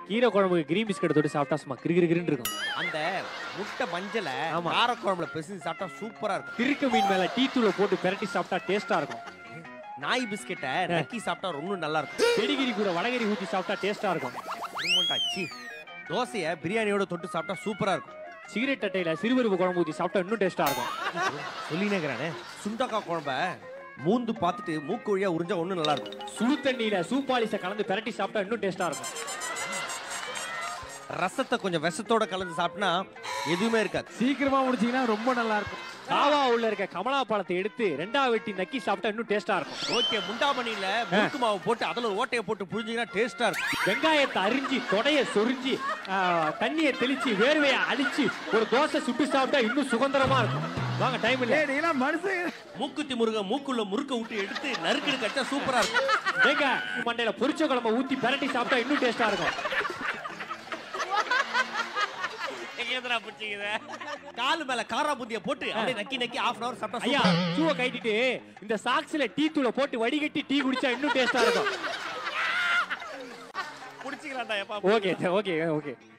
கீரை குழம்புக்கு green biscuit தொட்டு சாப்பிட்டா சும்மா கிருகிருன்னு இருக்கும் அந்த முட்டை மஞ்சளை ஆமா. காரக்குழம்புல பிசைஞ்சு சாப்பிட்டா சூப்பரா இருக்கும் திருக்கு மீன் மேல டீ தூளை போட்டு பிரட்டி சாப்பிட்டா டேஸ்டா இருக்கும் நாய் பிஸ்கெட்டை நக்கி சாப்பிட்டா ரொம்ப நல்லா இருக்கும் பெடிகிரி கூட வடகரி ஊத்தி சாப்பிட்டா டேஸ்டா இருக்கும் உண்மைண்டா, சீ. தோசையை பிரியாணியோட தொட்டு சாப்பிட்டா சூப்பரா இருக்கும் சிகரெட் அட்டையில சிறுபருப்பு குழம்பு ஊத்தி சாப்பிட்டா இன்னும் டேஸ்டா இருக்கும் சொல்லினேங்கிறானே சுண்டக்காய் குழம்ப மூந்து பார்த்துட்டு மூக்கு வழியா உறிஞ்சா ஒண்ணு நல்லா இருக்கும் சுடு தண்ணியில சூப்பாலிச கலந்து பிரட்டி சாப்பிட்டா இன்னும் டேஸ்டா இருக்கும் ரசத்தை கொஞ்சம் விஷத்தோட கலந்து சாப்பிட்டா எதுவுமே இருக்காது சீக்கிரமா முடிச்சீங்கன்னா ரொம்ப நல்லா இருக்கும் காவா உள்ள இருக்க கமலா பழத்தை எடுத்து ரெண்டா வெட்டி நக்கி சாப்பிட்டா இன்னும் டேஸ்டா இருக்கும் ஓகே முண்டாமணியில முறுக்கு மாவு போட்டு அதுல ஒரு ஓட்டையை போட்டு புழிஞ்சீங்கன்னா டேஸ்டா இருக்கும் வெங்காயத்தை அரிஞ்சு தொடைய சொரிஞ்சு ஆ, தண்ணியை தெளிச்சு வேர்வையை அழிச்சு ஒரு தோசை சுட்டு சாப்பிட்டா இன்னும் சுதந்திரமா இருக்கும் வாங்க டைம் இல்ல ஏய், நீங்களாம் மனுஷன் மூக்குத்தி முருக மூக்குள்ள முறுக்க விட்டு எடுத்து நறுக்குன்னு கட்டா சூப்பரா இருக்கும் ஏங்க மண்டையில பொரிச்ச குழம்ப ஊத்தி பிரட்டி சாப்பிட்டா இன்னும் டேஸ்டா இருக்கும் காலு மேல காரா புந்திய போட்டு அப்படியே நக்கி நக்கி half அன் அவர் சாப்பிட்டா ஐயா சூப்பரா ஷூவை கட்டிட்டு இந்த சாக்ஸ்ல டீ தூளை போட்டு வடிகட்டி டீ குடிச்சா இன்னும் டேஸ்டா இருக்கும் குடிச்சிக்கலாம்டா எப்பா ஓகே ஓகே ஓகே